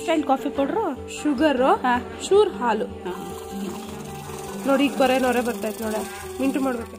Instant coffee powder sugar ಶೂರ್ ಹಾಲು ನೋಡಿ ಈಗ ಬರೇ ನೊರೆ ಬರ್ತೈತೆ ನೋಡ ಮಿಂಟು ಮಾಡ್ಬೇಕು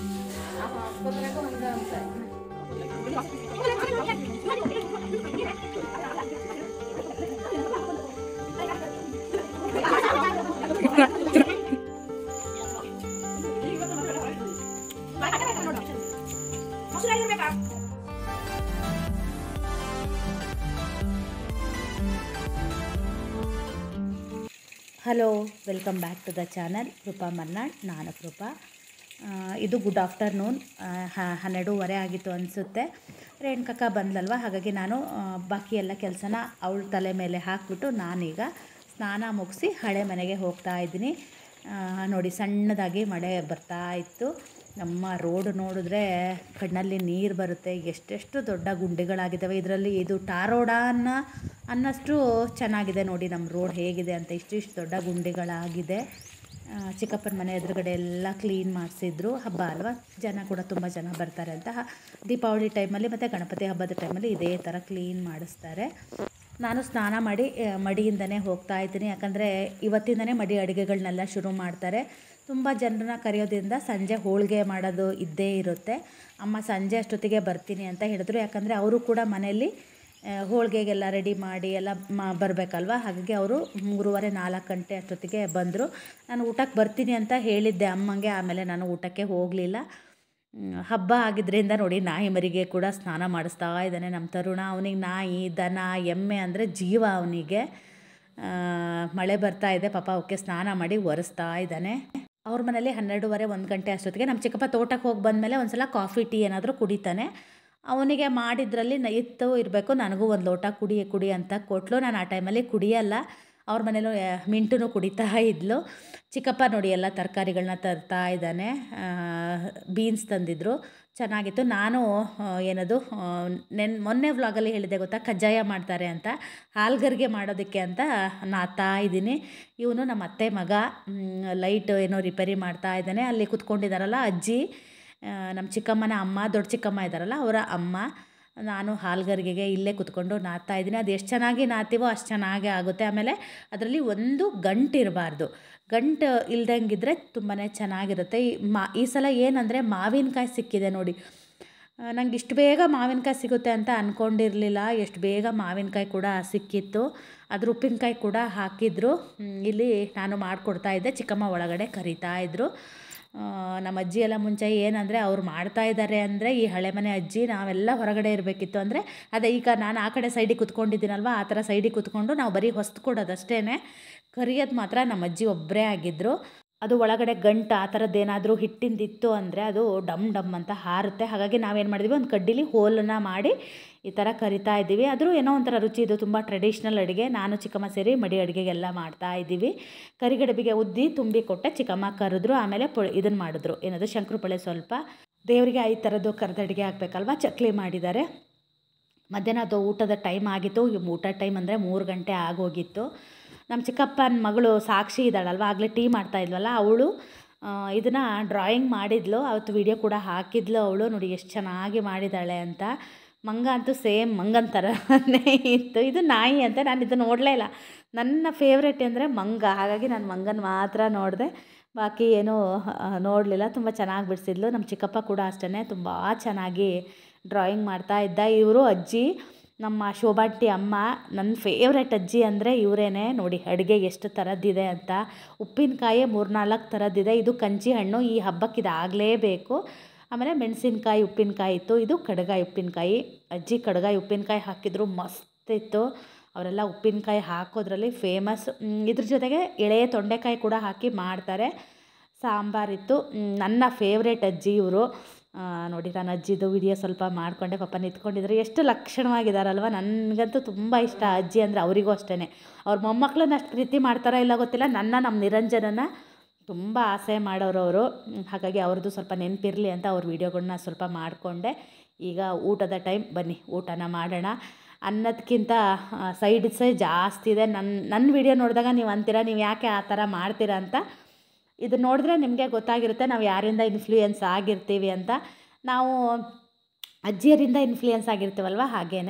hello welcome back to the channel Krupa Marnad ನಾನು ಕೃಪಾ ಆ, ಇದು ಗುಡ್ ಆಫ್ಟರ್ನೂನ್ ಹನ್ನೆರಡೂವರೆ ಆಗಿತ್ತು ಅನಿಸುತ್ತೆ ರೇಣುಕಕ್ಕ ಬಂದ್ಲಲ್ವ ಹಾಗಾಗಿ ನಾನು ಆ, ಬಾಕಿ ಎಲ್ಲ ಕೆಲಸನ ಅವಳ ತಲೆ ಮೇಲೆ ಹಾಕ್ಬಿಟ್ಟು ನಾನೀಗ ಸ್ನಾನ ಮುಗಿಸಿ ಹಳೆ ಮನೆಗೆ ಹೋಗ್ತಾ ಇದ್ದೀನಿ ಆ, ನೋಡಿ ಸಣ್ಣದಾಗಿ ಮಳೆ ಬರ್ತಾ ಇತ್ತು ನಮ್ಮ ರೋಡ್ ನೋಡಿದ್ರೆ ಕಣ್ಣಲ್ಲಿ ನೀರು ಬರುತ್ತೆ ಎಷ್ಟೆಷ್ಟು ದೊಡ್ಡ ಗುಂಡಿಗಳಾಗಿದ್ದಾವೆ ಇದರಲ್ಲಿ ಇದು ಟಾರೋಡ ಅನ್ನೋ ಅನ್ನಷ್ಟು ಚೆನ್ನಾಗಿದೆ ನೋಡಿ ನಮ್ಮ ರೋಡ್ ಹೇಗಿದೆ ಅಂತ ಇಷ್ಟಿಷ್ಟು ದೊಡ್ಡ ಗುಂಡಿಗಳಾಗಿದೆ ಆ, ಚಿಕ್ಕಪ್ಪನ ಮನೆ ಎದುರುಗಡೆ ಎಲ್ಲ ಕ್ಲೀನ್ ಮಾಡಿಸಿದ್ರು ಹಬ್ಬ ಅಲ್ವಾ ಜನ ಕೂಡ ತುಂಬ ಜನ ಬರ್ತಾರೆ ಅಂತ ಹ- ದೀಪಾವಳಿ ಟೈಮಲ್ಲಿ ಮತ್ತು ಗಣಪತಿ ಹಬ್ಬದ ಟೈಮಲ್ಲಿ ಇದೇ ಥರ ಕ್ಲೀನ್ ಮಾಡಿಸ್ತಾರೆ ನಾನು ಸ್ನಾನ ಮಾಡಿ ಆ, ಮಡಿಯಿಂದನೇ ಹೋಗ್ತಾ ಇದ್ದೀನಿ ಯಾಕಂದರೆ ಇವತ್ತಿಂದನೇ ಮಡಿ ಅಡುಗೆಗಳನ್ನೆಲ್ಲ ಶುರು ಮಾಡ್ತಾರೆ ತುಂಬ ಜನರನ್ನ ಕರೆಯೋದ್ರಿಂದ ಸಂಜೆ ಹೋಳಿಗೆ ಮಾಡೋದು ಇದ್ದೇ ಇರುತ್ತೆ ಅಮ್ಮ ಸಂಜೆ ಅಷ್ಟೊತ್ತಿಗೆ ಬರ್ತೀನಿ ಅಂತ ಹೇಳಿದ್ರು ಯಾಕಂದರೆ ಅವರು ಕೂಡ ಮನೆಯಲ್ಲಿ ಆ, ಹೋಳಿಗೆಗೆಲ್ಲ ರೆಡಿ ಮಾಡಿ ಎಲ್ಲ ಮಾ ಬರಬೇಕಲ್ವ ಹಾಗಾಗಿ ಅವರು ಮೂರುವರೆ ನಾಲ್ಕು ಗಂಟೆ ಅಷ್ಟೊತ್ತಿಗೆ ಬಂದರು ನಾನು ಊಟಕ್ಕೆ ಬರ್ತೀನಿ ಅಂತ ಹೇಳಿದ್ದೆ ಅಮ್ಮಂಗೆ ಆಮೇಲೆ ನಾನು ಊಟಕ್ಕೆ ಹೋಗಲಿಲ್ಲ ಮ್, ಹಬ್ಬ ಆಗಿದ್ದರಿಂದ ನೋಡಿ ನಾಯಿ ಮರಿಗೆ ಕೂಡ ಸ್ನಾನ ಮಾಡಿಸ್ತಾ ಇದ್ದಾನೆ ನಮ್ಮ ತರುಣ ಅವನಿಗೆ ನಾಯಿ ದನ ಎಮ್ಮೆ ಅಂದರೆ ಜೀವ ಅವನಿಗೆ ಮಳೆ ಬರ್ತಾ ಇದೆ ಪಾಪ ಅವಕ್ಕೆ ಸ್ನಾನ ಮಾಡಿ ಒರೆಸ್ತಾ ಇದ್ದಾನೆ ಅವ್ರ ಮನೇಲಿ ಹನ್ನೆರಡೂವರೆ ಒಂದು ಗಂಟೆ ಅಷ್ಟೊತ್ತಿಗೆ ನಮ್ಮ ಚಿಕ್ಕಪ್ಪ ತೋಟಕ್ಕೆ ಹೋಗಿ ಬಂದಮೇಲೆ ಒಂದು ಸಲ ಕಾಫಿ ಟೀ ಏನಾದರೂ ಕುಡಿತಾನೆ ಅವನಿಗೆ ಮಾಡಿದ್ರಲ್ಲಿ ನ ಇತ್ತು ಇರಬೇಕು ನನಗೂ ಒಂದು ಲೋಟ ಕುಡಿ ಕುಡಿ ಅಂತ ಕೊಟ್ಲು ನಾನು ಆ ಟೈಮಲ್ಲಿ ಕುಡಿಯಲ್ಲ ಅವ್ರ ಮನೇಲೂ ಆ, ಮಿಂಟುನು ಕುಡಿತಾ ಇದ್ಲು ಚಿಕ್ಕಪ್ಪ ನೋಡಿ ಎಲ್ಲ ತರಕಾರಿಗಳನ್ನ ತರ್ತಾ ಇದ್ದಾನೆ ಬೀನ್ಸ್ ತಂದಿದ್ರು ಚೆನ್ನಾಗಿತ್ತು ನಾನು ಆ, ಏನದು ಆ, ನೆನ್ ಮೊನ್ನೆ ವ್ಲಾಗಲ್ಲಿ ಹೇಳಿದೆ ಗೊತ್ತಾ ಕಜ್ಜಾಯ ಮಾಡ್ತಾರೆ ಅಂತ ಹಾಲ್ಗರ್ಗೆ ಮಾಡೋದಕ್ಕೆ ಅಂತ ನಾತಾ ಇದ್ದೀನಿ ಇವನು ನಮ್ಮ ಅತ್ತೆ ಮಗ ಲೈಟ್ ಏನೋ ರಿಪೇರಿ ಮಾಡ್ತಾ ಇದ್ದಾನೆ ಅಲ್ಲಿ ಕುತ್ಕೊಂಡಿದ್ದಾರಲ್ಲ ಅಜ್ಜಿ ಆ, ನಮ್ಮ ಚಿಕ್ಕಮ್ಮನ ಅಮ್ಮ ದೊಡ್ಡ ಚಿಕ್ಕಮ್ಮ ಇದ್ದಾರಲ್ಲ ಅವರ ಅಮ್ಮ ನಾನು ಹಾಲ್ಗರ್ಗೆಗೆ ಇಲ್ಲೇ ಕುತ್ಕೊಂಡು ನಾದ್ತಾ ಇದ್ದೀನಿ ಅದು ಎಷ್ಟು ಚೆನ್ನಾಗಿ ನಾದ್ತೀವೋ ಅಷ್ಟು ಚೆನ್ನಾಗಿ ಆಗುತ್ತೆ ಆಮೇಲೆ ಅದರಲ್ಲಿ ಒಂದು ಗಂಟು ಇರಬಾರ್ದು ಗಂಟು ಇಲ್ದಂಗಿದ್ರೆ ತುಂಬಾ ಚೆನ್ನಾಗಿರುತ್ತೆ ಈ ಮಾ ಈ ಸಲ ಏನಂದರೆ ಮಾವಿನಕಾಯಿ ಸಿಕ್ಕಿದೆ ನೋಡಿ ನಂಗೆ ಇಷ್ಟು ಬೇಗ ಮಾವಿನಕಾಯಿ ಸಿಗುತ್ತೆ ಅಂತ ಅಂದ್ಕೊಂಡಿರಲಿಲ್ಲ ಎಷ್ಟು ಬೇಗ ಮಾವಿನಕಾಯಿ ಕೂಡ ಸಿಕ್ಕಿತ್ತು ಅದ್ರ ಉಪ್ಪಿನಕಾಯಿ ಕೂಡ ಹಾಕಿದ್ರು ಹ್ಮ್, ಇಲ್ಲಿ ನಾನು ಮಾಡಿಕೊಡ್ತಾ ಇದ್ದೆ ಚಿಕ್ಕಮ್ಮ ಒಳಗಡೆ ಕರಿತಾ ಇದ್ದರು ಆ, ನಮ್ಮ ಅಜ್ಜಿ ಎಲ್ಲ ಮುಂಚೆ ಏನಂದರೆ ಅವ್ರು ಮಾಡ್ತಾ ಇದ್ದಾರೆ ಅಂದರೆ ಈ ಹಳೆ ಮನೆ ಅಜ್ಜಿ ನಾವೆಲ್ಲ ಹೊರಗಡೆ ಇರಬೇಕಿತ್ತು ಅಂದರೆ ಅದೇ ಈಗ ನಾನು ಆ ಕಡೆ ಸೈಡಿಗೆ ಕುತ್ಕೊಂಡಿದ್ದೀನಲ್ವ ಆ ಥರ ಸೈಡಿಗೆ ಕುತ್ಕೊಂಡು ನಾವು ಬರೀ ಹೊಸ್ತು ಕೊಡೋದಷ್ಟೇ ಕರಿಯೋದು ಮಾತ್ರ ನಮ್ಮ ಅಜ್ಜಿ ಒಬ್ಬರೇ ಆಗಿದ್ದರು ಅದು ಒಳಗಡೆ ಗಂಟು ಆ ಥರದ್ದೇನಾದರೂ ಹಿಟ್ಟಿಂದಿತ್ತು ಅಂದರೆ ಅದು ಡಮ್ ಡಮ್ ಅಂತ ಹಾರುತ್ತೆ ಹಾಗಾಗಿ ನಾವೇನು ಮಾಡಿದ್ವಿ ಒಂದು ಕಡ್ಡಿಲಿ ಹೋಲನ್ನ ಮಾಡಿ ಈ ಥರ ಕರಿತಾ ಇದ್ದೀವಿ ಆದರೂ ಏನೋ ಒಂಥರ ರುಚಿ ಇದು ತುಂಬ ಟ್ರೆಡಿಷ್ನಲ್ ಅಡುಗೆ ನಾನು ಚಿಕ್ಕಮ್ಮ ಸೇರಿ ಮಡಿ ಅಡುಗೆಗೆಲ್ಲ ಮಾಡ್ತಾ ಇದ್ದೀವಿ ಕರಿಗಡಬಿಗೆ ಉದ್ದಿ ತುಂಬಿ ಕೊಟ್ಟೆ ಚಿಕ್ಕಮ್ಮ ಕರೆದ್ರು ಆಮೇಲೆ ಪೊ ಇದನ್ನು ಮಾಡಿದ್ರು ಏನದು ಶಂಕರಪೊಳೆ ಸ್ವಲ್ಪ ದೇವರಿಗೆ ಐದು ಥರದ್ದು ಕರೆದ ಅಡುಗೆ ಆಗಬೇಕಲ್ವ ಚಕ್ಲಿ ಮಾಡಿದ್ದಾರೆ ಮಧ್ಯಾಹ್ನ ಅದು ಊಟದ ಟೈಮ್ ಆಗಿತ್ತು ಈ ಊಟ ಟೈಮ್ ಅಂದರೆ ಮೂರು ಗಂಟೆ ಆಗೋಗಿತ್ತು ನಮ್ಮ ಚಿಕ್ಕಪ್ಪನ ಮಗಳು ಸಾಕ್ಷಿ ಇದ್ದಾಳಲ್ವ ಆಗಲೇ ಟೀ ಮಾಡ್ತಾ ಇದ್ವಲ್ಲ ಅವಳು ಇದನ್ನು ಡ್ರಾಯಿಂಗ್ ಮಾಡಿದ್ಲು ಅವತ್ತು ವಿಡಿಯೋ ಕೂಡ ಹಾಕಿದ್ಲು ಅವಳು ನೋಡಿ ಎಷ್ಟು ಚೆನ್ನಾಗಿ ಮಾಡಿದ್ದಾಳೆ ಅಂತ ಮಂಗ ಅಂತೂ ಸೇಮ್ ಮಂಗನ ಥರನೇ ಇತ್ತು ಇದು ನಾಯಿ ಅಂತ ನಾನು ಇದು ನೋಡಲೇ ಇಲ್ಲ ನನ್ನ ಫೇವ್ರೆಟ್ ಅಂದರೆ ಮಂಗ ಹಾಗಾಗಿ ನಾನು ಮಂಗನ ಮಾತ್ರ ನೋಡಿದೆ ಬಾಕಿ ಏನೂ ನೋಡಲಿಲ್ಲ ತುಂಬ ಚೆನ್ನಾಗಿ ಬಿಡಿಸಿದ್ಲು ನಮ್ಮ ಚಿಕ್ಕಪ್ಪ ಕೂಡ ಅಷ್ಟೇ ತುಂಬ ಚೆನ್ನಾಗಿ ಡ್ರಾಯಿಂಗ್ ಮಾಡ್ತಾ ಇದ್ದ ಇವರು ಅಜ್ಜಿ ನಮ್ಮ ಶೋಭಾಂಟಿ ಅಮ್ಮ ನನ್ನ ಫೇವ್ರೆಟ್ ಅಜ್ಜಿ ಅಂದರೆ ಇವರೇನೆ ನೋಡಿ ಅಡುಗೆ ಎಷ್ಟು ಥರದ್ದಿದೆ ಅಂತ ಉಪ್ಪಿನಕಾಯಿ ಮೂರ್ನಾಲ್ಕು ಥರದ್ದಿದೆ ಇದು ಕಂಚಿ ಹಣ್ಣು ಈ ಹಬ್ಬಕ್ಕೆ ಇದಾಗಲೇಬೇಕು ಆಮೇಲೆ ಮೆಣಸಿನ್ಕಾಯಿ ಉಪ್ಪಿನಕಾಯಿ ಇತ್ತು ಇದು ಕಡಗಾಯಿ ಉಪ್ಪಿನಕಾಯಿ ಅಜ್ಜಿ ಕಡಗಾಯಿ ಉಪ್ಪಿನಕಾಯಿ ಹಾಕಿದ್ರು ಮಸ್ತ್ ಇತ್ತು ಅವರೆಲ್ಲ ಉಪ್ಪಿನಕಾಯಿ ಹಾಕೋದ್ರಲ್ಲಿ ಫೇಮಸ್ ಇದ್ರ ಜೊತೆಗೆ ಎಳೆ ತೊಂಡೆಕಾಯಿ ಕೂಡ ಹಾಕಿ ಮಾಡ್ತಾರೆ ಸಾಂಬಾರಿತ್ತು ಮ್, ನನ್ನ ಫೇವ್ರೇಟ್ ಅಜ್ಜಿ ಇವರು ನೋಡಿ ನಾನು ಅಜ್ಜಿದು ವಿಡಿಯೋ ಸ್ವಲ್ಪ ಮಾಡಿಕೊಂಡೆ ಪಾಪ ನಿಂತ್ಕೊಂಡಿದ್ರು ಎಷ್ಟು ಲಕ್ಷಣವಾಗಿದ್ದಾರಲ್ವ ನನಗಂತೂ ತುಂಬ ಇಷ್ಟ ಅಜ್ಜಿ ಅಂದರೆ ಅವರಿಗೂ ಅಷ್ಟೇ ಅವ್ರ ಮೊಮ್ಮಕ್ಕಳನ್ನ ಅಷ್ಟು ಪ್ರೀತಿ ಮಾಡ್ತಾರೋ ಇಲ್ಲ ಗೊತ್ತಿಲ್ಲ ನನ್ನ ನಮ್ಮ ನಿರಂಜನನ ತುಂಬ ಆಸೆ ಮಾಡೋರು ಅವರು ಹಾಗಾಗಿ ಅವ್ರದ್ದು ಸ್ವಲ್ಪ ನೆನಪಿರಲಿ ಅಂತ ಅವ್ರ ವೀಡಿಯೋಗಳನ್ನ ಸ್ವಲ್ಪ ಮಾಡಿಕೊಂಡೆ ಈಗ ಊಟದ ಟೈಮ್ ಬನ್ನಿ ಊಟನ ಮಾಡೋಣ ಅನ್ನೋದಕ್ಕಿಂತ ಸೈಡ್ಸೇ ಜಾಸ್ತಿ ಇದೆ ನನ್ನ ನನ್ನ ವಿಡಿಯೋ ನೋಡಿದಾಗ ನೀವು ಅಂತೀರಾ ನೀವು ಯಾಕೆ ಆ ಥರ ಮಾಡ್ತೀರಾ ಅಂತ ಇದು ನೋಡಿದ್ರೆ ನಿಮಗೆ ಗೊತ್ತಾಗಿರುತ್ತೆ ನಾವು ಯಾರಿಂದ ಇನ್ಫ್ಲೂಯೆನ್ಸ್ ಆಗಿರ್ತೀವಿ ಅಂತ ನಾವು ಅಜ್ಜಿಯರಿಂದ ಇನ್ಫ್ಲೂಯೆನ್ಸ್ ಆಗಿರ್ತೀವಲ್ವ ಹಾಗೇ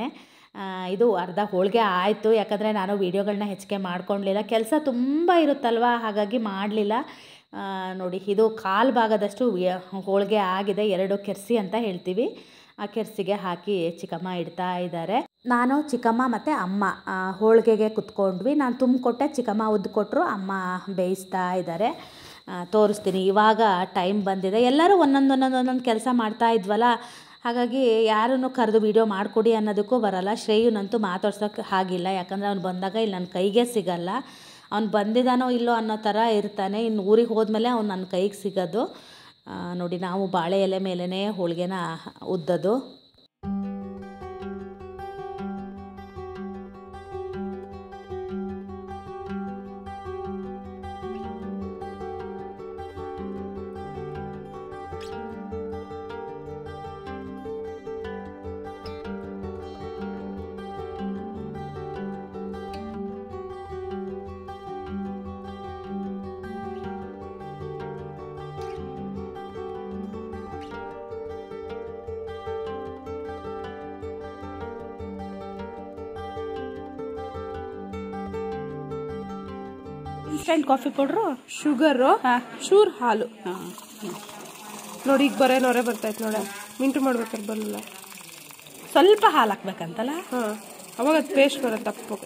ಆ, ಇದು ಅರ್ಧ ಹೋಳಿಗೆ ಆಯಿತು ಯಾಕಂದರೆ ನಾನು ವೀಡಿಯೋಗಳನ್ನ ಹೆಚ್ಚಿಗೆ ಮಾಡ್ಕೊಳ್ಲಿಲ್ಲ ಕೆಲಸ ತುಂಬ ಇರುತ್ತಲ್ವ ಹಾಗಾಗಿ ಮಾಡಲಿಲ್ಲ ನೋಡಿ ಇದು ಕಾಲು ಭಾಗದಷ್ಟು ವಿ- ಹೋಳಿಗೆ ಆಗಿದೆ ಎರಡು ಕೆರ್ಸಿ ಅಂತ ಹೇಳ್ತೀವಿ ಆ ಕೆರ್ಸಿಗೆ ಹಾಕಿ ಚಿಕ್ಕಮ್ಮ ಇಡ್ತಾ ಇದ್ದಾರೆ ನಾನು ಚಿಕ್ಕಮ್ಮ ಮತ್ತು ಅಮ್ಮ ಆ, ಹೋಳಿಗೆಗೆ ಕುತ್ಕೊಂಡ್ವಿ ನಾನು ತುಂಬಿಕೊಟ್ಟೆ ಚಿಕ್ಕಮ್ಮ ಉದ್ದು ಕೊಟ್ಟರು ಅಮ್ಮ ಬೇಯಿಸ್ತಾ ಇದ್ದಾರೆ ಆ, ತೋರಿಸ್ತೀನಿ ಇವಾಗ ಟೈಮ್ ಬಂದಿದೆ ಎಲ್ಲರೂ ಒಂದೊಂದು ಒಂದೊಂದು ಒಂದೊಂದು ಕೆಲಸ ಮಾಡ್ತಾ ಇದ್ವಲ್ಲ ಹಾಗಾಗಿ ಯಾರನ್ನು ಕರೆದು ವೀಡಿಯೋ ಮಾಡಿಕೊಡಿ ಅನ್ನೋದಕ್ಕೂ ಬರಲ್ಲ ಶ್ರೇಯುನಂತೂ ಮಾತಾಡ್ಸೋಕ್ಕೆ ಆಗಿಲ್ಲ ಯಾಕಂದರೆ ಅವ್ನು ಬಂದಾಗ ಇಲ್ಲಿ ನನ್ನ ಕೈಗೆ ಸಿಗಲ್ಲ ಅವ್ನು ಬಂದಿದ್ದಾನೋ ಇಲ್ಲೋ ಅನ್ನೋ ಥರ ಇರ್ತಾನೆ ಇನ್ನು ಊರಿಗೆ ಹೋದ್ಮೇಲೆ ಅವ್ನು ನನ್ನ ಕೈಗೆ ಸಿಗೋದು ಆ, ನೋಡಿ ನಾವು ಬಾಳೆ ಎಲೆ ಮೇಲೇ ಹೋಳಿಗೆನ ಉದ್ದದು ಇನ್ಸ್ಟೆಂಟ್ ಕಾಫಿ ಪೌಡ್ರು ಶುಗರು ಚೂರ್ ಹಾಲು ನೋಡಿ ಈಗ ಬರೇ ನೊರೆ ಬರ್ತೈತೆ ನೋಡ ಮಿಂಟು ಮಾಡ್ಬೇಕಾದ್ರೆ ಬರಲಿಲ್ಲ ಸ್ವಲ್ಪ ಹಾಲು ಹಾಕ್ಬೇಕಂತಲ್ಲ ಹಾ ಅವಾಗ ಅದು ಪೇಸ್ಟ್ ಬರುತ್ತೆ ತಪ್ಪಗೆ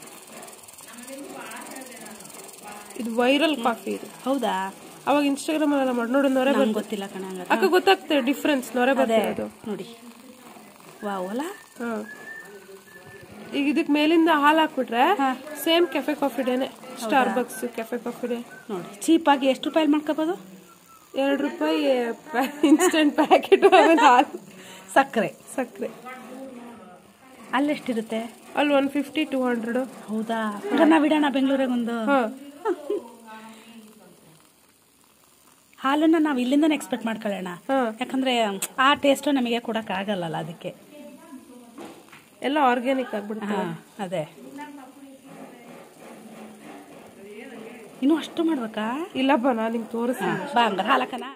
ಇದು ವೈರಲ್ ಕಾಫಿ ಇದು ಹೌದಾ ಅವಾಗ ಇನ್ಸ್ಟಾಗ್ರಾಮ್ ಅಲ್ಲ ಮಾಡಿ ನೋಡಿ ನೊರೆ ನಂಗೆ ಬರ್ತದೆ ಗೊತ್ತಿಲ್ಲ ಕಣ ಹಂಗಾರೆ. ಅಕ್ಕ ಗೊತ್ತಾಗ್ತದೆ ಡಿಫ್ರೆನ್ಸ್ ನೊರೆ ಅದೇ ಬರ್ತಿರೋದು ನೋಡಿ ವಾವ್ ಅಲ್ಲ ಹಾ ಈಗ ಇದಕ್ ಮೇಲಿಂದ ಹಾಲು ಹಾಕ್ಬಿಟ್ರೆ ಸೇಮ್ ಕೆಫೆ ಕಾಫಿ ಡೇನೆ Starbucks Cafe Coffee Day ನೋಡಿ ಚೀಪಾಗಿ ಎಷ್ಟು ರೂಪಾಯಿ ಮಾಡ್ಕೋಬೋದು ಎರಡು ರೂಪಾಯಿ ಇನ್ಸ್ಟೆಂಟ್ ಪ್ಯಾಕೆಟ್ ಹಾಲು ಸಕ್ಕರೆ ಸಕ್ಕರೆ ಅಲ್ಲೆಷ್ಟಿರುತ್ತೆ ಅಲ್ಲಿ ಒನ್ ಫಿಫ್ಟಿ ಟೂ ಹಂಡ್ರೆಡ್ ಹೌದಾ ಈಗ ನಾವು ಇಡೋಣ ಬೆಂಗಳೂರಿಗೊಂದು ಹಾ ಹಾಲನ್ನ ನಾವು ಇಲ್ಲಿಂದನೇ ಎಕ್ಸ್ಪೆಕ್ಟ್ ಮಾಡ್ಕೊಳ್ಳೋಣ ಹಾ ಯಾಕಂದ್ರೆ ಆ ಟೇಸ್ಟು ನಮಗೆ ಕೊಡಕ್ ಆಗಲ್ಲಲ್ಲ ಅದಕ್ಕೆ ಎಲ್ಲ ಆರ್ಗ್ಯಾನಿಕ್ ಆಗ್ಬಿಡುತ್ತೆ ಹಾ ಅದೇ ಇನ್ನು ಅಷ್ಟು ಮಾಡ್ಬೇಕಾ ಇಲ್ಲಪ್ಪ ನಾನು ನಿಮ್ಗೆ ತೋರಿಸಿ ಬಾ ಹಂಗಾರೆ ಹಾಲಕ್ಕನ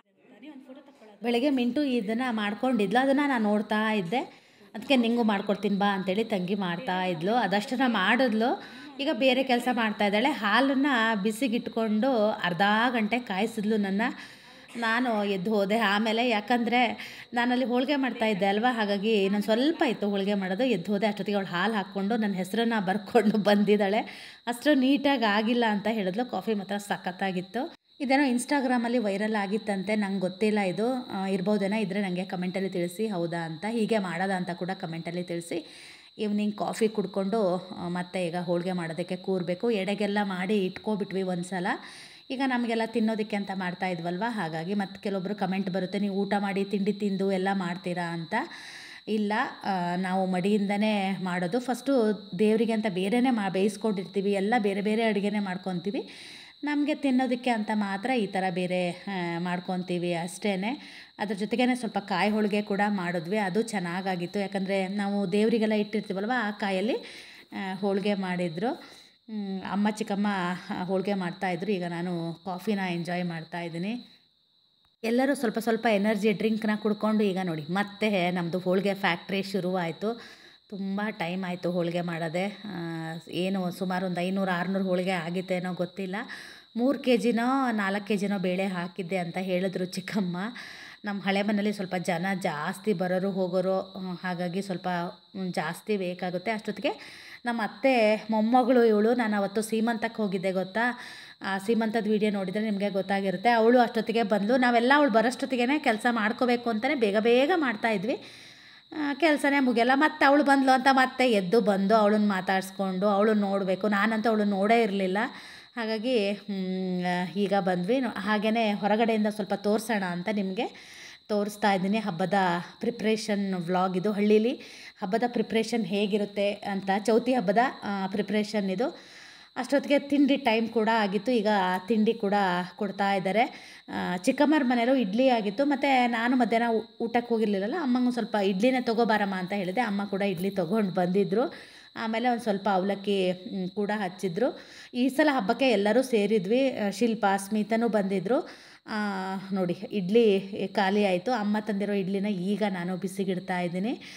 ಬೆಳಗ್ಗೆ ಮಿಂಟು ಇದನ್ನು ಮಾಡ್ಕೊಂಡಿದ್ಲು ಅದನ್ನು ನಾನು ನೋಡ್ತಾ ಇದ್ದೆ ಅದಕ್ಕೆ ನಿಂಗೂ ಮಾಡ್ಕೊಡ್ತೀನಿ ಬಾ ಅಂತೇಳಿ ತಂಗಿ ಮಾಡ್ತಾ ಇದ್ಲು ಅದಷ್ಟನ್ನ ಮಾಡಿದ್ಲು ಈಗ ಬೇರೆ ಕೆಲಸ ಮಾಡ್ತಾ ಇದ್ದಾಳೆ ಹಾಲನ್ನು ಬಿಸಿಗಿಟ್ಕೊಂಡು ಅರ್ಧ ಗಂಟೆ ಕಾಯಿಸಿದ್ಲು ನನ್ನ ನಾನು ಎದ್ದು ಹೋದೆ ಆಮೇಲೆ ಯಾಕಂದರೆ ನಾನಲ್ಲಿ ಹೋಳಿಗೆ ಮಾಡ್ತಾ ಇದ್ದೆ ಅಲ್ವಾ ಹಾಗಾಗಿ ನಾನು ಸ್ವಲ್ಪ ಇತ್ತು ಹೋಳಿಗೆ ಮಾಡೋದು ಎದ್ದು ಹೋದೆ ಅಷ್ಟೊತ್ತಿಗೆ ಅವಳು ಹಾಲು ಹಾಕ್ಕೊಂಡು ನನ್ನ ಹೆಸರನ್ನು ಬರ್ಕೊಂಡು ಬಂದಿದ್ದಾಳೆ ಅಷ್ಟು ನೀಟಾಗಿ ಆಗಿಲ್ಲ ಅಂತ ಹೇಳಿದ್ಲು ಕಾಫಿ ಮಾತ್ರ ಸಖತ್ತಾಗಿತ್ತು ಇದೇನೋ ಇನ್ಸ್ಟಾಗ್ರಾಮಲ್ಲಿ ವೈರಲ್ ಆಗಿತ್ತಂತೆ ನಂಗೆ ಗೊತ್ತಿಲ್ಲ ಇದು ಆ, ಇರ್ಬೋದೇನೋ ಇದ್ದರೆ ನನಗೆ ಕಮೆಂಟಲ್ಲಿ ತಿಳಿಸಿ ಹೌದಾ ಅಂತ ಹೀಗೆ ಮಾಡೋದಾ ಅಂತ ಕೂಡ ಕಮೆಂಟಲ್ಲಿ ತಿಳಿಸಿ ಈವ್ನಿಂಗ್ ಕಾಫಿ ಕುಡ್ಕೊಂಡು ಆ, ಮತ್ತೆ ಈಗ ಹೋಳಿಗೆ ಮಾಡೋದಕ್ಕೆ ಕೂರಬೇಕು ಎಡೆಗೆಲ್ಲ ಮಾಡಿ ಇಟ್ಕೊಬಿಟ್ವಿ ಒಂದು ಸಲ ಈಗ ನಮಗೆಲ್ಲ ತಿನ್ನೋದಕ್ಕೆ ಅಂತ ಮಾಡ್ತಾ ಇದ್ವಲ್ವ ಹಾಗಾಗಿ ಮತ್ತೆ ಕೆಲವೊಬ್ಬರು ಕಮೆಂಟ್ ಬರುತ್ತೆ ನೀವು ಊಟ ಮಾಡಿ ತಿಂಡಿ ತಿಂದು ಎಲ್ಲ ಮಾಡ್ತೀರಾ ಅಂತ ಇಲ್ಲ ಆ, ನಾವು ಮಡಿಯಿಂದನೇ ಮಾಡೋದು ಫಸ್ಟು ದೇವರಿಗೆ ಅಂತ ಬೇರೆನೇ ಮಾ ಬೇಯಿಸ್ಕೊಂಡಿರ್ತೀವಿ ಎಲ್ಲ ಬೇರೆ ಬೇರೆ ಅಡುಗೆನೇ ಮಾಡ್ಕೊತೀವಿ ನಮಗೆ ತಿನ್ನೋದಕ್ಕೆ ಅಂತ ಮಾತ್ರ ಈ ಥರ ಬೇರೆ ಆ, ಮಾಡ್ಕೊತೀವಿ ಅಷ್ಟೇ ಅದ್ರ ಜೊತೆಗೇ ಸ್ವಲ್ಪ ಕಾಯಿ ಹೋಳಿಗೆ ಕೂಡ ಮಾಡಿದ್ವಿ ಅದು ಚೆನ್ನಾಗಾಗಿತ್ತು ಯಾಕಂದರೆ ನಾವು ದೇವರಿಗೆಲ್ಲ ಇಟ್ಟಿರ್ತೀವಲ್ವ ಆ ಕಾಯಲ್ಲಿ ಆ, ಹೋಳಿಗೆ ಮಾಡಿದರು ಮ್, ಅಮ್ಮ ಚಿಕ್ಕಮ್ಮ ಆ, ಹೋಳಿಗೆ ಮಾಡ್ತಾಯಿದ್ರು ಈಗ ನಾನು ಕಾಫಿನ ಎಂಜಾಯ್ ಮಾಡ್ತಾ ಇದ್ದೀನಿ ಎಲ್ಲರೂ ಸ್ವಲ್ಪ ಸ್ವಲ್ಪ ಎನರ್ಜಿ ಡ್ರಿಂಕ್ನ ಕುಡ್ಕೊಂಡು ಈಗ ನೋಡಿ ಮತ್ತೆ ನಮ್ಮದು ಹೋಳಿಗೆ ಫ್ಯಾಕ್ಟ್ರಿ ಶುರುವಾಯಿತು ತುಂಬ ಟೈಮ್ ಆಯಿತು ಹೋಳಿಗೆ ಮಾಡೋದೆ ಆ, ಏನು ಸುಮಾರು ಒಂದು ಐನೂರು ಆರುನೂರು ಹೋಳಿಗೆ ಆಗಿತ್ತೇನೋ ಗೊತ್ತಿಲ್ಲ ಮೂರು ಕೆ ಜಿನೋ ನಾಲ್ಕು ಕೆ ಜಿನೋ ಬೇಳೆ ಹಾಕಿದ್ದೆ ಅಂತ ಹೇಳಿದ್ರು ಚಿಕ್ಕಮ್ಮ ನಮ್ಮ ಹಳೆ ಮನೇಲಿ ಸ್ವಲ್ಪ ಜನ ಜಾಸ್ತಿ ಬರೋರು ಹೋಗೋರು ಆ, ಹಾಗಾಗಿ ಸ್ವಲ್ಪ ಮ್, ಜಾಸ್ತಿ ಬೇಕಾಗುತ್ತೆ ಅಷ್ಟೊತ್ತಿಗೆ ನಮ್ಮ ಅತ್ತೆ ಮೊಮ್ಮಗಳು ಇವಳು ನಾನು ಅವತ್ತು ಸೀಮಂತಕ್ಕೆ ಹೋಗಿದ್ದೆ ಗೊತ್ತಾ ಆ ಸೀಮಂತದ ವಿಡಿಯೋ ನೋಡಿದರೆ ನಿಮಗೆ ಗೊತ್ತಾಗಿರುತ್ತೆ ಅವಳು ಅಷ್ಟೊತ್ತಿಗೆ ಬಂದು ನಾವೆಲ್ಲ ಅವಳು ಬರೋಷ್ಟೊತ್ತಿಗೆ ಕೆಲಸ ಮಾಡ್ಕೋಬೇಕು ಅಂತಲೇ ಬೇಗ ಬೇಗ ಮಾಡ್ತಾಯಿದ್ವಿ ಕೆಲಸನೇ ಮುಗಿಯಲ್ಲ ಮತ್ತೆ ಅವಳು ಬಂದ್ಲು ಅಂತ ಮತ್ತೆ ಎದ್ದು ಬಂದು ಅವಳನ್ನ ಮಾತಾಡಿಸ್ಕೊಂಡು ಅವಳು ನೋಡಬೇಕು ನಾನಂತೂ ಅವಳು ನೋಡೇ ಇರಲಿಲ್ಲ ಹಾಗಾಗಿ ಮ್, ಈಗ ಬಂದ್ವಿ ಹಾಗೆಯೇ ಹೊರಗಡೆಯಿಂದ ಸ್ವಲ್ಪ ತೋರಿಸೋಣ ಅಂತ ನಿಮಗೆ ತೋರಿಸ್ತಾ ಇದ್ದೀನಿ ಹಬ್ಬದ ಪ್ರಿಪ್ರೇಷನ್ ವ್ಲಾಗ್ ಇದು ಹಳ್ಳೀಲಿ ಹಬ್ಬದ ಪ್ರಿಪ್ರೇಷನ್ ಹೇಗಿರುತ್ತೆ ಅಂತ ಚೌತಿ ಹಬ್ಬದ ಪ್ರಿಪ್ರೇಷನ್ ಇದು ಅಷ್ಟೊತ್ತಿಗೆ ತಿಂಡಿ ಟೈಮ್ ಕೂಡ ಆಗಿತ್ತು ಈಗ ತಿಂಡಿ ಕೂಡ ಕೊಡ್ತಾ ಇದ್ದಾರೆ ಚಿಕ್ಕಮ್ಮರ ಮನೇಲೂ ಇಡ್ಲಿ ಆಗಿತ್ತು ಮತ್ತು ನಾನು ಮಧ್ಯಾಹ್ನ ಊ- ಊಟಕ್ಕೆ ಹೋಗಿರ್ಲಿಲ್ಲಲ್ಲ ಅಮ್ಮಂಗೆ ಸ್ವಲ್ಪ ಇಡ್ಲಿನೇ ತೊಗೋಬಾರಮ್ಮ ಅಂತ ಹೇಳಿದೆ ಅಮ್ಮ ಕೂಡ ಇಡ್ಲಿ ತೊಗೊಂಡು ಬಂದಿದ್ದರು ಆಮೇಲೆ ಒಂದು ಸ್ವಲ್ಪ ಅವಲಕ್ಕಿ ಮ್, ಕೂಡ ಹಚ್ಚಿದ್ರು ಈ ಸಲ ಹಬ್ಬಕ್ಕೆ ಎಲ್ಲರೂ ಸೇರಿದ್ವಿ ಆ, ಶಿಲ್ಪ ಸ್ಮಿತನೂ ಬಂದಿದ್ದರು ಆ, ನೋಡಿ ಇಡ್ಲಿ ಖಾಲಿ ಆಯಿತು ಅಮ್ಮ ತಂದಿರೋ ಇಡ್ಲಿನ ಈಗ ನಾನು ಬಿಸಿಗಿಡ್ತಾ ಇದ್ದೀನಿ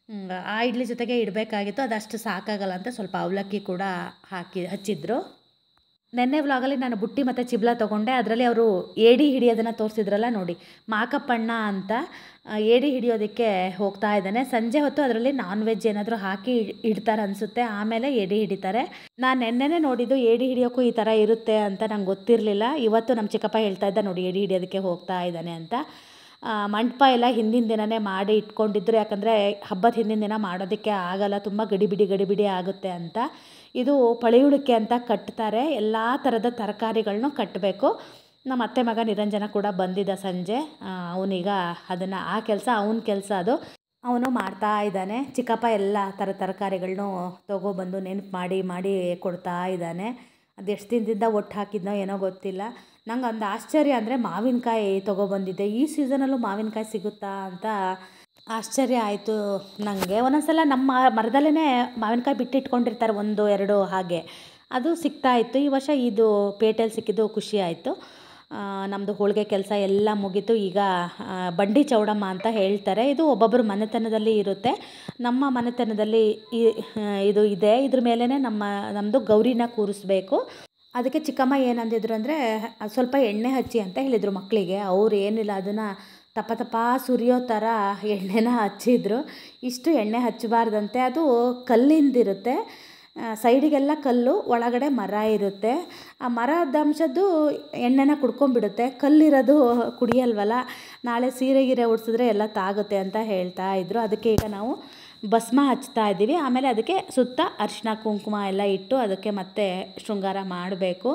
ಹ್ಮ್, ಆ ಇಡ್ಲಿ ಜೊತೆಗೆ ಇಡಬೇಕಾಗಿತ್ತು ಅದಷ್ಟು ಸಾಕಾಗಲ್ಲ ಅಂತ ಸ್ವಲ್ಪ ಅವಲಕ್ಕಿ ಕೂಡ ಹಾಕಿ ಹಚ್ಚಿದ್ರು ನೆನ್ನೆ ವ್ಲಾಗಲ್ಲಿ ನಾನು ಬುಟ್ಟಿ ಮತ್ತು ಚಿಬ್ಲ ತೊಗೊಂಡೆ ಅದರಲ್ಲಿ ಅವರು ಏಡಿ ಹಿಡಿಯೋದನ್ನು ತೋರಿಸಿದ್ರಲ್ಲ ನೋಡಿ ಮಾಕಪ್ಪಣ್ಣ ಅಂತ ಆ, ಏಡಿ ಹಿಡಿಯೋದಕ್ಕೆ ಹೋಗ್ತಾ ಇದ್ದಾನೆ ಸಂಜೆ ಹೊತ್ತು ಅದರಲ್ಲಿ ನಾನ್ ವೆಜ್ ಏನಾದರೂ ಹಾಕಿ ಇಡ್- ಇಡ್ತಾರೆ ಅನಿಸುತ್ತೆ ಆಮೇಲೆ ಏಡಿ ಹಿಡಿತಾರೆ ನಾನು ನೆನ್ನೆನೇ ನೋಡಿದ್ದು ಏಡಿ ಹಿಡಿಯೋಕ್ಕೂ ಈ ಥರ ಇರುತ್ತೆ ಅಂತ ನಂಗೆ ಗೊತ್ತಿರಲಿಲ್ಲ ಇವತ್ತು ನಮ್ಮ ಚಿಕ್ಕಪ್ಪ ಹೇಳ್ತಾ ಇದ್ದ ನೋಡಿ ಏಡಿ ಹಿಡಿಯೋದಕ್ಕೆ ಹೋಗ್ತಾ ಇದ್ದಾನೆ ಅಂತ ಆ, ಮಂಟಪ ಎಲ್ಲ ಹಿಂದಿನ ದಿನನೇ ಮಾಡಿ ಇಟ್ಕೊಂಡಿದ್ರು ಯಾಕಂದರೆ ಹಬ್ಬದ ಹಿಂದಿನ ದಿನ ಮಾಡೋದಕ್ಕೆ ಆಗಲ್ಲ ತುಂಬ ಗಡಿಬಿಡಿ ಗಡಿಬಿಡಿ ಆಗುತ್ತೆ ಅಂತ ಇದು ಪಳಿಯುಳಿಕೆ ಅಂತ ಕಟ್ತಾರೆ ಎಲ್ಲ ಥರದ ತರಕಾರಿಗಳನ್ನೂ ಕಟ್ಟಬೇಕು ನಮ್ಮ ಅತ್ತೆ ಮಗ ನಿರಂಜನ ಕೂಡ ಬಂದಿದ್ದ ಸಂಜೆ ಅವನೀಗ ಅದನ್ನು ಆ ಕೆಲಸ ಅವನ ಕೆಲಸ ಅದು ಅವನು ಮಾಡ್ತಾ ಇದ್ದಾನೆ ಚಿಕ್ಕಪ್ಪ ಎಲ್ಲ ಥರ ತರಕಾರಿಗಳನ್ನೂ ತೊಗೊಬಂದು ನೆನಪು ಮಾಡಿ ಮಾಡಿ ಕೊಡ್ತಾ ಇದ್ದಾನೆ ಅದು ಎಷ್ಟು ದಿನದಿಂದ ಒಟ್ಟು ಹಾಕಿದ್ನೋ ಏನೋ ಗೊತ್ತಿಲ್ಲ ನಂಗೆ ಒಂದು ಆಶ್ಚರ್ಯ ಅಂದರೆ ಮಾವಿನಕಾಯಿ ತೊಗೊಬಂದಿದ್ದೆ ಈ ಸೀಸನಲ್ಲೂ ಮಾವಿನಕಾಯಿ ಸಿಗುತ್ತಾ ಅಂತ ಆಶ್ಚರ್ಯ ಆಯಿತು ನನಗೆ ಒಂದೊಂದ್ಸಲ ನಮ್ಮ ಮರದಲ್ಲೇ ಮಾವಿನಕಾಯಿ ಬಿಟ್ಟಿಟ್ಕೊಂಡಿರ್ತಾರೆ ಒಂದು ಎರಡು ಹಾಗೆ ಅದು ಸಿಗ್ತಾ ಇತ್ತು ಈ ವರ್ಷ ಇದು ಪೇಟೆಯಲ್ಲಿ ಸಿಕ್ಕಿದ್ದು ಖುಷಿ ಆಯಿತು ನಮ್ಮದು ಹೋಳಿಗೆ ಕೆಲಸ ಎಲ್ಲ ಮುಗೀತು ಈಗ ಆ, ಬಂಡಿ ಚೌಡಮ್ಮ ಅಂತ ಹೇಳ್ತಾರೆ ಇದು ಒಬ್ಬೊಬ್ಬರ ಮನೆತನದಲ್ಲಿ ಇರುತ್ತೆ ನಮ್ಮ ಮನೆತನದಲ್ಲಿ ಈ ಆ, ಇದು ಇದೆ ಇದ್ರ ಮೇಲೇ ನಮ್ಮ ನಮ್ಮದು ಗೌರಿನ ಕೂರಿಸ್ಬೇಕು ಅದಕ್ಕೆ ಚಿಕ್ಕಮ್ಮ ಏನಂದಿದ್ರು ಅಂದರೆ ಸ್ವಲ್ಪ ಎಣ್ಣೆ ಹಚ್ಚಿ ಅಂತ ಹೇಳಿದರು ಮಕ್ಕಳಿಗೆ ಅವ್ರು ಏನಿಲ್ಲ ಅದನ್ನು ತಪ ತಪ ಸುರಿಯೋ ಥರ ಎಣ್ಣೆನ ಹಚ್ಚಿದ್ರು ಇಷ್ಟು ಎಣ್ಣೆ ಹಚ್ಚಬಾರ್ದಂತೆ ಅದು ಕಲ್ಲಿಂದಿರುತ್ತೆ ಆ, ಸೈಡಿಗೆಲ್ಲ ಕಲ್ಲು ಒಳಗಡೆ ಮರ ಇರುತ್ತೆ ಆ ಮರದ ಅಂಶದ್ದು ಎಣ್ಣೆನ ಕುಡ್ಕೊಂಡ್ಬಿಡುತ್ತೆ ಕಲ್ಲಿರೋದು ಕುಡಿಯಲ್ವಲ್ಲ ನಾಳೆ ಸೀರೆ ಗೀರೆ ಉಡ್ಸಿದ್ರೆ ಎಲ್ಲ ತಾಗುತ್ತೆ ಅಂತ ಹೇಳ್ತಾ ಇದ್ರು ಅದಕ್ಕೆ ಈಗ ನಾವು ಭಸ್ಮ ಹಚ್ತಾ ಇದ್ದೀವಿ ಆಮೇಲೆ ಅದಕ್ಕೆ ಸುತ್ತ ಅರಿಶಿನ ಕುಂಕುಮ ಎಲ್ಲ ಇಟ್ಟು ಅದಕ್ಕೆ ಮತ್ತೆ ಶೃಂಗಾರ ಮಾಡಬೇಕು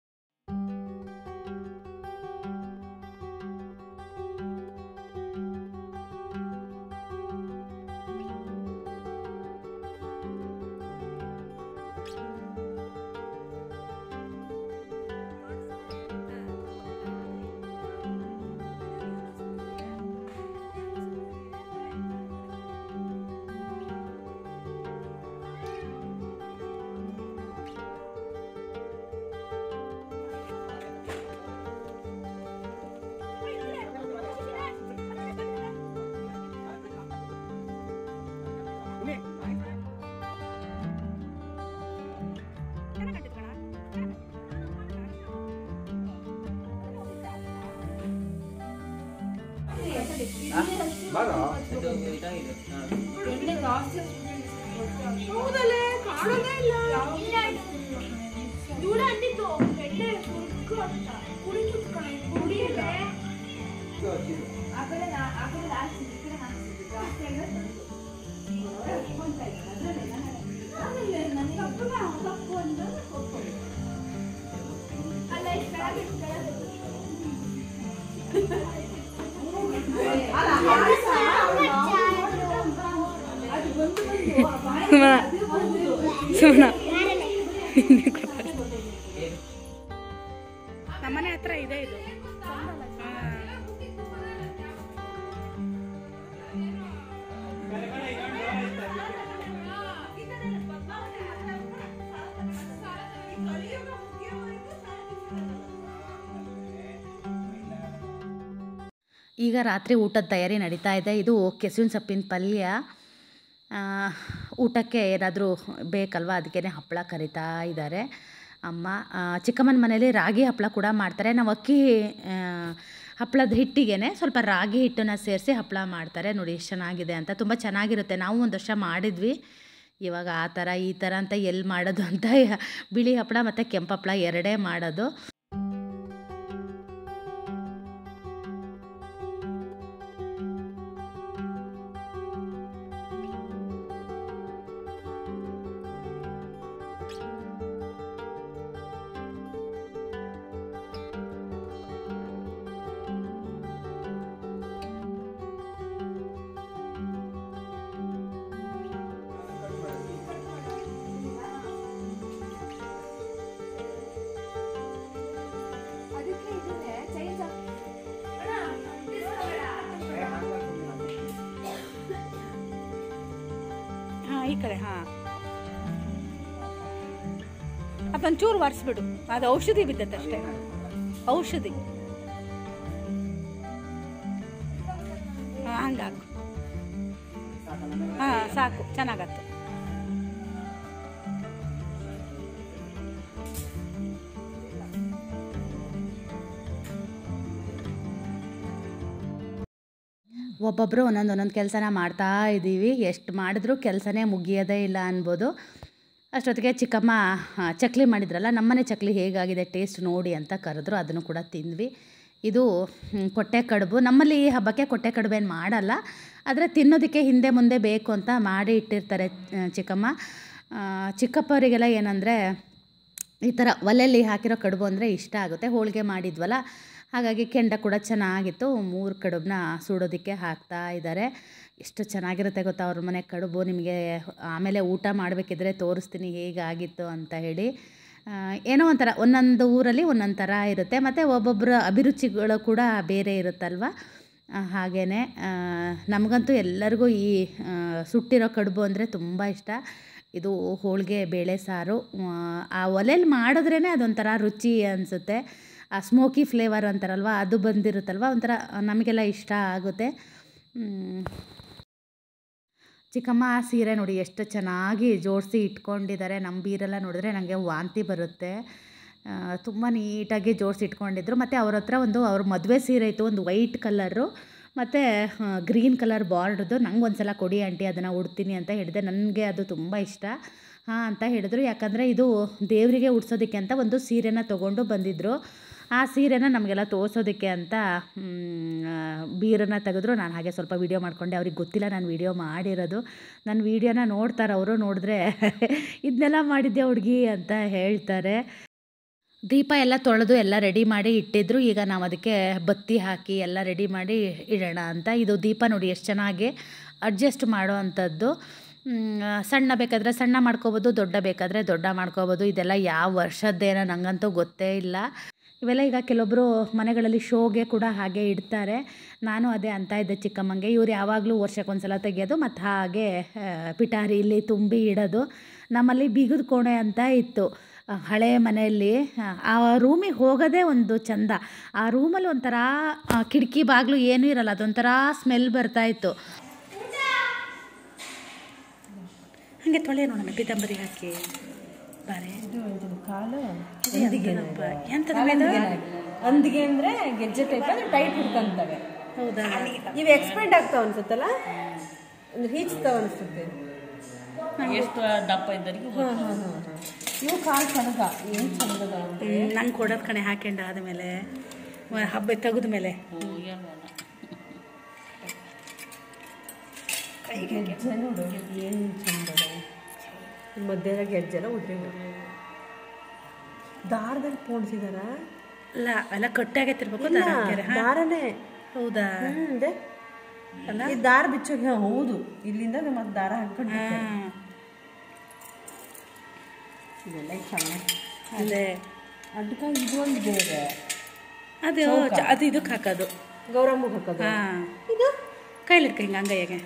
ಸುಮ್ಮನ ನಮ್ಮನೆ ಹತ್ರ ಇದೆ ಇದು ಈಗ ರಾತ್ರಿ ಊಟದ ತಯಾರಿ ನಡೀತಾ ಇದೆ ಇದು ಕೆಸುವಿನ ಸೊಪ್ಪಿನ ಪಲ್ಯ ಆ, ಊಟಕ್ಕೆ ಏನಾದರೂ ಬೇಕಲ್ವ ಅದಕ್ಕೇ ಹಪ್ಪಳ ಕರಿತಾ ಇದ್ದಾರೆ ಅಮ್ಮ ಆ, ಚಿಕ್ಕಮ್ಮನ ಮನೇಲಿ ರಾಗಿ ಹಪ್ಪಳ ಕೂಡ ಮಾಡ್ತಾರೆ ನಾವು ಅಕ್ಕಿ ಆ, ಹಪ್ಪಳದ ಹಿಟ್ಟಿಗೆ ಸ್ವಲ್ಪ ರಾಗಿ ಹಿಟ್ಟನ್ನು ಸೇರಿಸಿ ಹಪ್ಪಳ ಮಾಡ್ತಾರೆ ನೋಡಿ ಎಷ್ಟು ಚೆನ್ನಾಗಿದೆ ಅಂತ ತುಂಬ ಚೆನ್ನಾಗಿರುತ್ತೆ ನಾವು ಒಂದು ವರ್ಷ ಮಾಡಿದ್ವಿ ಇವಾಗ ಆ ಥರ ಈ ಥರ ಅಂತ ಎಲ್ಲಿ ಮಾಡೋದು ಅಂತ ಬಿಳಿ ಹಪ್ಪಳ ಮತ್ತು ಕೆಂಪು ಹಪ್ಪಳ ಎರಡೇ ಮಾಡೋದು ಹಾಂ ಈ ಕಡೆ ಹಾಂ ಅದೊಂಚೂರು ಒರೆಸ್ಬಿಡು ಅದು ಔಷಧಿ ಬಿದ್ದತ್ತೆ ಅಷ್ಟೇ ಔಷಧಿ ಹಾಂ ಹಂಗಾಕು ಹಾಂ ಸಾಕು ಚೆನ್ನಾಗತ್ತು ಒಬ್ಬೊಬ್ಬರು ಒಂದೊಂದು ಒಂದೊಂದು ಕೆಲಸನ ಮಾಡ್ತಾ ಇದ್ದೀವಿ ಎಷ್ಟು ಮಾಡಿದ್ರೂ ಕೆಲಸನೇ ಮುಗಿಯೋದೇ ಇಲ್ಲ ಅನ್ಬೋದು ಅಷ್ಟೊತ್ತಿಗೆ ಚಿಕ್ಕಮ್ಮ ಆ, ಚಕ್ಲಿ ಮಾಡಿದ್ರಲ್ಲ ನಮ್ಮನೆ ಚಕ್ಲಿ ಹೇಗಾಗಿದೆ ಟೇಸ್ಟ್ ನೋಡಿ ಅಂತ ಕರೆದ್ರು ಅದನ್ನು ಕೂಡ ತಿಂದ್ವಿ ಇದು ಹ್ಮ್, ಕೊಟ್ಟೆ ಕಡುಬು ನಮ್ಮಲ್ಲಿ ಈ ಹಬ್ಬಕ್ಕೆ ಕೊಟ್ಟೆ ಕಡುಬು ಏನು ಮಾಡಲ್ಲ ಆದರೆ ತಿನ್ನೋದಕ್ಕೆ ಹಿಂದೆ ಮುಂದೆ ಬೇಕು ಅಂತ ಮಾಡಿ ಇಟ್ಟಿರ್ತಾರೆ ಆ, ಚಿಕ್ಕಮ್ಮ ಆ, ಚಿಕ್ಕಪ್ಪವರಿಗೆಲ್ಲ ಏನಂದರೆ ಈ ಥರ ಒಲೆಯಲ್ಲಿ ಹಾಕಿರೋ ಕಡುಬು ಅಂದರೆ ಇಷ್ಟ ಆಗುತ್ತೆ ಹೋಳಿಗೆ ಮಾಡಿದ್ವಲ್ಲ ಹಾಗಾಗಿ ಕೆಂಡ ಕೂಡ ಚೆನ್ನಾಗಿತ್ತು ಮೂರು ಕಡುಬನ್ನ ಸುಡೋದಕ್ಕೆ ಹಾಕ್ತಾ ಇದ್ದಾರೆ ಎಷ್ಟು ಚೆನ್ನಾಗಿರುತ್ತೆ ಗೊತ್ತಾ ಅವ್ರ ಮನೆ ಕಡುಬು ನಿಮಗೆ ಆಮೇಲೆ ಊಟ ಮಾಡಬೇಕಿದ್ರೆ ತೋರಿಸ್ತೀನಿ ಹೇಗಾಗಿತ್ತು ಅಂತ ಹೇಳಿ ಆ, ಏನೋ ಒಂಥರ ಒಂದೊಂದು ಊರಲ್ಲಿ ಒಂದೊಂದು ಥರ ಇರುತ್ತೆ ಮತ್ತು ಒಬ್ಬೊಬ್ಬರ ಅಭಿರುಚಿಗಳು ಕೂಡ ಬೇರೆ ಇರುತ್ತಲ್ವ ಹಾಗೇ ನಮಗಂತೂ ಎಲ್ಲರಿಗೂ ಈ ಆ, ಸುಟ್ಟಿರೋ ಕಡುಬು ಅಂದರೆ ತುಂಬ ಇಷ್ಟ ಇದು ಹೋಳಿಗೆ ಬೇಳೆ ಸಾರು ಆ, ಆ ಒಲೆಯಲ್ಲಿ ಮಾಡಿದ್ರೇ ಅದೊಂಥರ ರುಚಿ ಅನಿಸುತ್ತೆ ಆ ಸ್ಮೋಕಿ ಫ್ಲೇವರ್ ಅಂತಾರಲ್ವ ಅದು ಬಂದಿರುತ್ತಲ್ವ ಒಂಥರ ನಮಗೆಲ್ಲ ಇಷ್ಟ ಆಗುತ್ತೆ ಮ್, ಚಿಕ್ಕಮ್ಮ ಆ ಸೀರೆ ನೋಡಿ ಎಷ್ಟು ಚೆನ್ನಾಗಿ ಜೋಡಿಸಿ ಇಟ್ಕೊಂಡಿದ್ದಾರೆ ನಮ್ಮ ಬೀರೆಲ್ಲ ನೋಡಿದ್ರೆ ನನಗೆ ವಾಂತಿ ಬರುತ್ತೆ ತುಂಬ ನೀಟಾಗಿ ಜೋಡಿಸಿ ಇಟ್ಕೊಂಡಿದ್ರು ಮತ್ತು ಅವ್ರ ಹತ್ರ ಒಂದು ಅವ್ರ ಮದುವೆ ಸೀರೆ ಇತ್ತು ಒಂದು ವೈಟ್ ಕಲರು ಮತ್ತು ಗ್ರೀನ್ ಕಲರ್ ಬಾರ್ಡ್ದು ನಂಗೆ ಒಂದು ಸಲ ಕೊಡಿ ಆಂಟಿ ಅದನ್ನು ಉಡ್ತೀನಿ ಅಂತ ಹೇಳಿದೆ ನನಗೆ ಅದು ತುಂಬ ಇಷ್ಟ ಹಾಂ ಅಂತ ಹೇಳಿದ್ರು ಯಾಕಂದರೆ ಇದು ದೇವರಿಗೆ ಉಡ್ಸೋದಕ್ಕೆ ಅಂತ ಒಂದು ಸೀರೆನ ತೊಗೊಂಡು ಬಂದಿದ್ದರು ಆ ಸೀರೆನ ನಮಗೆಲ್ಲ ತೋರಿಸೋದಕ್ಕೆ ಅಂತ ಬೀರನ್ನ ತೆಗೆದ್ರು ನಾನು ಹಾಗೆ ಸ್ವಲ್ಪ ವೀಡಿಯೋ ಮಾಡಿಕೊಂಡೆ ಅವ್ರಿಗೆ ಗೊತ್ತಿಲ್ಲ ನಾನು ವೀಡಿಯೋ ಮಾಡಿರೋದು ನನ್ನ ವೀಡಿಯೋನ ನೋಡ್ತಾರೆ ಅವರು ನೋಡಿದ್ರೆ ಇದನ್ನೆಲ್ಲ ಮಾಡಿದ್ದೆ ಹುಡುಗಿ ಅಂತ ಹೇಳ್ತಾರೆ ದೀಪ ಎಲ್ಲ ತೊಳೆದು ಎಲ್ಲ ರೆಡಿ ಮಾಡಿ ಇಟ್ಟಿದ್ರು ಈಗ ನಾವು ಅದಕ್ಕೆ ಬತ್ತಿ ಹಾಕಿ ಎಲ್ಲ ರೆಡಿ ಮಾಡಿ ಇಡೋಣ ಅಂತ ಇದು ದೀಪ ನೋಡಿ ಎಷ್ಟು ಚೆನ್ನಾಗಿ ಅಡ್ಜಸ್ಟ್ ಮಾಡೋ ಅಂಥದ್ದು ಮ್, ಸಣ್ಣ ಬೇಕಾದರೆ ಸಣ್ಣ ಮಾಡ್ಕೋಬೋದು ದೊಡ್ಡ ಬೇಕಾದರೆ ದೊಡ್ಡ ಮಾಡ್ಕೋಬೋದು ಇದೆಲ್ಲ ಯಾವ ವರ್ಷದ್ದೇನೋ ನನಗಂತೂ ಗೊತ್ತೇ ಇಲ್ಲ ಇವೆಲ್ಲ ಈಗ ಕೆಲವೊಬ್ಬರು ಮನೆಗಳಲ್ಲಿ ಶೋಗೆ ಕೂಡ ಹಾಗೆ ಇಡ್ತಾರೆ ನಾನು ಅದೇ ಅಂತ ಇದ್ದೆ ಚಿಕ್ಕಮ್ಮಂಗೆ ಇವ್ರು ಯಾವಾಗಲೂ ವರ್ಷಕ್ಕೊಂದ್ಸಲ ತೆಗೆಯೋದು ಮತ್ತು ಹಾಗೆ ಆ, ಪಿಟಾರಿ ಇಲ್ಲಿ ತುಂಬಿ ಇಡೋದು ನಮ್ಮಲ್ಲಿ ಬೀಗದ ಕೋಣೆ ಅಂತ ಇತ್ತು ಆ, ಹಳೆ ಮನೆಯಲ್ಲಿ ಆ, ಆ ರೂಮಿಗೆ ಹೋಗೋದೇ ಒಂದು ಚಂದ ಆ ರೂಮಲ್ಲಿ ಒಂಥರ ಆ, ಕಿಟಕಿ ಬಾಗಿಲು ಏನೂ ಇರಲ್ಲ ಅದೊಂಥರ ಸ್ಮೆಲ್ ಬರ್ತಾಯಿತ್ತು ಹಂಗೆ ತೊಳೆ ನೋಡೋಣ ಪಿತಂಬರಿ ಹಾಕಿ ಬಾರೆ ಕಾಲು ಎಂತದ ಅಂದಿಗೆ ಅಂದ್ರೆ ಗೆಜ್ಜೆ ಟೈಪ್ ಅಂದ್ರೆ ಟೈಟ್ ಹಿಡ್ಕೊಂತವೆ ಹೌದಾ ಇವು ಎಕ್ಸ್ಪೆಂಡ್ ಆಗ್ತಾವ ಅನ್ಸುತ್ತಲ್ಲ ಅಂದ್ರೆ ಹೀಚ್ತಾವ ಅನ್ಸುತ್ತೆ ಎಷ್ಟು ದಪ್ಪ ಇದ್ದರಿಗೆ ಇವು ಕಾಲು ಸಣಗ ಏನು ಸಣಗದ ನಂಗೆ ಕೊಡೋದು ಕಣೆ ಹಾಕ್ಯಂಡು ಆದಮೇಲೆ ಹಬ್ಬ ತೆಗೆದ ಮೇಲೆ ಗೆಜ್ಜೆ ನೋಡು ಏನು ಚಂದದ ಮಧ್ಯಾಹ್ನ ಗೆಜ್ಜೆಲ್ಲ ಉದ್ರಿ ದಾರದಲ್ಲಿ ಪೋಣಿಸಿದಾರ ಅಲ್ಲ ಎಲ್ಲ ಕಟ್ಟಾಗೈತಿರ್ಬೇಕು ದಾರ ಹಾಕ್ಯಾರ. ಹಾ. ದಾರನೇ ಹೌದಾ ಹ್ಞೂ ಈ ದಾರ ಬಿಚ್ಚೋಗಿ ಹಾ, ಹೌದು ಇಲ್ಲಿಂದ ಮತ್ತೆ ದಾರ ಹಾಕೊಂಡು ಹಾ. ಇದೆಲ್ಲ ಚೆನ್ನಾಗಿ ಅದೇ ಅದಕ್ಕೆ ಇದು ಒಂದು ಬೇರೆ ಅದು ಚ- ಅದು ಇದಕ್ಕೆ ಹಾಕೋದು ಗೌರಮ್ಮ ಹಾಕೋದು ಹಾ ಇದು ಕೈಲಿಟ್ಕ ಹಿಂಗೆ ಅಂಗೈಯಾಗೆ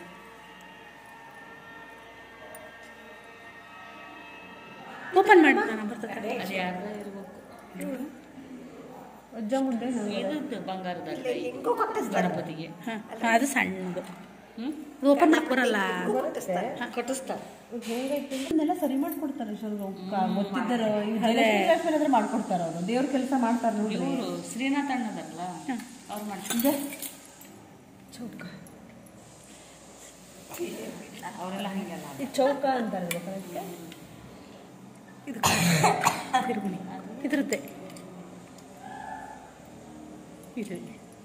ಓಪನ್ ಮಾಡಿ ನಾನು ಬರ್ತದೆ ಅದು ಯಾರ್ದ ಇರ್ಬೇಕು ಅಜ್ಜ ಮುಂದೆ ಇದು ಬಂಗಾರದ ಗಣಪತಿಗೆ ಹಾಂ ಅದು ಸಣ್ಣದು ಅದು ಓಪನ್ ಮಾಡಕ್ ಬರಲ್ಲ ಕಟ್ಟಿಸ್ತಾರೆ ಇದನ್ನೆಲ್ಲ ಸರಿ ಮಾಡ್ಕೊಡ್ತಾರೆ ಸ್ವಲ್ಪ ಗೊತ್ತಿದ್ದಾರ ಏನಾದ್ರು ಮಾಡ್ಕೊಡ್ತಾರ ಅವರು ದೇವ್ರ ಕೆಲಸ ಮಾಡ್ತಾರೆ ನೋಡಿ ಇವರು ಶ್ರೀನಾಥ್ ಅಣ್ಣದಾರಲ್ಲ ಅವ್ರು ಮಾಡ್ತಾರೆ ಅವರೆಲ್ಲ ಹಂಗೆಲ್ಲ ಈ ಚೌಕ ಅಂತಾರೆ ಇದು ತಿರುಗುಣಿ ಇದ್ರದ್ದೇ ಇದು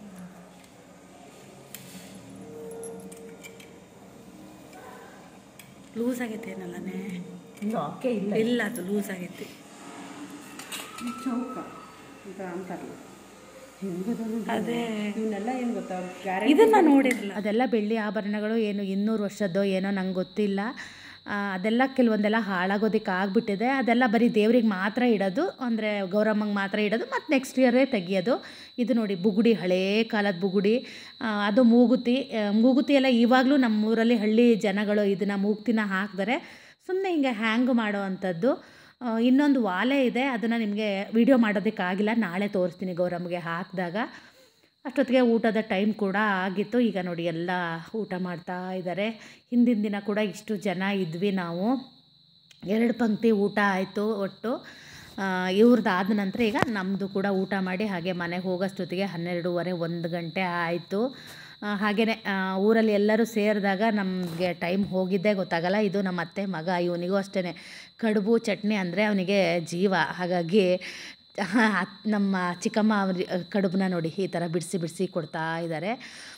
ಲೂಸ್ ಆಗೈತೆ ಏನಲ್ಲನೇ ಲಾಕೆ ಇಲ್ಲ ಇಲ್ಲ ಅದು ಲೂಸ್ ಆಗೈತಿ ಈ ಚೌಕ ಅಂತ ಅಂತಾರಲ್ಲ ಹೆಂಗದ ಅದೇ ಇವನ್ನೆಲ್ಲ ಏನು ಗೊತ್ತಾ ಗ್ಯಾರಂಟಿ ಇದನ್ನ ನೋಡಿರಲಿಲ್ಲ ಅದೆಲ್ಲ ಬೆಳ್ಳಿ ಆಭರಣಗಳು ಏನು ಇನ್ನೂರು ವರ್ಷದ್ದೋ ಏನೋ ನಂಗೆ ಗೊತ್ತಿಲ್ಲ ಆ, ಅದೆಲ್ಲ ಕೆಲವೊಂದೆಲ್ಲ ಹಾಳಾಗೋದಕ್ಕೆ ಆಗ್ಬಿಟ್ಟಿದೆ ಅದೆಲ್ಲ ಬರೀ ದೇವ್ರಿಗೆ ಮಾತ್ರ ಇಡೋದು ಅಂದರೆ ಗೌರಮ್ಮಂಗೆ ಮಾತ್ರ ಇಡೋದು ಮತ್ತು ನೆಕ್ಸ್ಟ್ ಇಯರೇ ತೆಗಿಯೋದು ಇದು ನೋಡಿ ಬುಗುಡಿ ಹಳೇ ಕಾಲದ ಬುಗುಡಿ ಆ, ಅದು ಮೂಗುತಿ ಆ, ಮೂಗುತಿ ಎಲ್ಲ ಇವಾಗಲೂ ನಮ್ಮೂರಲ್ಲಿ ಹಳ್ಳಿ ಜನಗಳು ಇದನ್ನು ಮೂಗುತಿನ ಹಾಕ್ತಾರೆ ಸುಮ್ಮನೆ ಹಿಂಗೆ ಹ್ಯಾಂಗ್ ಮಾಡೋ ಅಂಥದ್ದು ಆ, ಇನ್ನೊಂದು ವಾಲೆ ಇದೆ ಅದನ್ನು ನಿಮಗೆ ವಿಡಿಯೋ ಮಾಡೋದಕ್ಕಾಗಿಲ್ಲ ನಾಳೆ ತೋರಿಸ್ತೀನಿ ಗೌರಮ್ಮಗೆ ಹಾಕಿದಾಗ ಅಷ್ಟೊತ್ತಿಗೆ ಊಟದ ಟೈಮ್ ಕೂಡ ಆಗಿತ್ತು ಈಗ ನೋಡಿ ಎಲ್ಲ ಊಟ ಮಾಡ್ತಾ ಇದ್ದಾರೆ ಹಿಂದಿನ ದಿನ ಕೂಡ ಇಷ್ಟು ಜನ ಇದ್ವಿ ನಾವು ಎರಡು ಪಂಕ್ತಿ ಊಟ ಆಯಿತು ಒಟ್ಟು ಇವ್ರದ್ದು ಆದ ನಂತರ ಈಗ ನಮ್ಮದು ಕೂಡ ಊಟ ಮಾಡಿ ಹಾಗೆ ಮನೆಗೆ ಹೋಗೋಷ್ಟೊತ್ತಿಗೆ ಹನ್ನೆರಡೂವರೆ ಒಂದು ಗಂಟೆ ಆಯಿತು ಹಾಗೆಯೇ ಊರಲ್ಲಿ ಎಲ್ಲರೂ ಸೇರಿದಾಗ ನಮಗೆ ಟೈಮ್ ಹೋಗಿದ್ದೇ ಗೊತ್ತಾಗಲ್ಲ ಇದು ನಮ್ಮ ಅತ್ತೆ ಮಗ ಇವನಿಗೂ ಅಷ್ಟೇ ಕಡುಬು ಚಟ್ನಿ ಅಂದರೆ ಅವನಿಗೆ ಜೀವ ಹಾಗಾಗಿ ಅತ್- ನಮ್ಮ ಚಿಕ್ಕಮ್ಮ ಅವ್ರಿ ಕಡುಬನ್ನ ನೋಡಿ ಈ ಥರ ಬಿಡಿಸಿ ಬಿಡಿಸಿ ಕೊಡ್ತಾ ಇದ್ದಾರೆ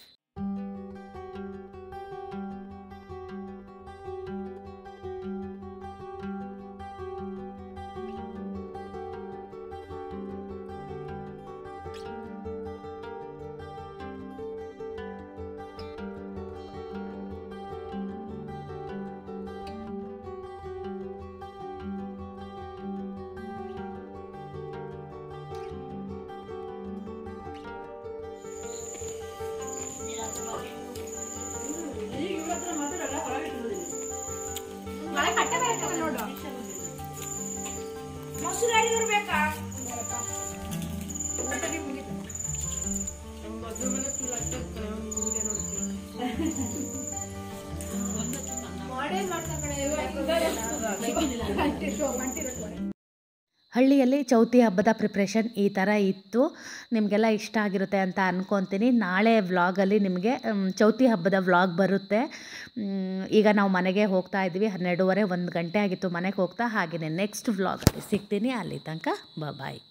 ಹಳ್ಳಿಯಲ್ಲಿ ಚೌತಿ ಹಬ್ಬದ ಪ್ರಿಪ್ರೇಷನ್ ಈ ಥರ ಇತ್ತು ನಿಮಗೆಲ್ಲ ಇಷ್ಟ ಆಗಿರುತ್ತೆ ಅಂತ ಅಂದ್ಕೊತೀನಿ ನಾಳೆ ವ್ಲಾಗಲ್ಲಿ ನಿಮಗೆ ಮ್, ಚೌತಿ ಹಬ್ಬದ ವ್ಲಾಗ್ ಬರುತ್ತೆ ಮ್, ಈಗ ನಾವು ಮನೆಗೆ ಹೋಗ್ತಾ ಇದ್ವಿ ಹನ್ನೆರಡೂವರೆ ಒಂದು ಗಂಟೆ ಆಗಿತ್ತು ಮನೆಗೆ ಹೋಗ್ತಾ ಹಾಗೆಯೇ ನೆಕ್ಸ್ಟ್ ವ್ಲಾಗಲ್ಲಿ ಸಿಗ್ತೀನಿ ಅಲ್ಲಿ ತನಕ ಬಾಯ್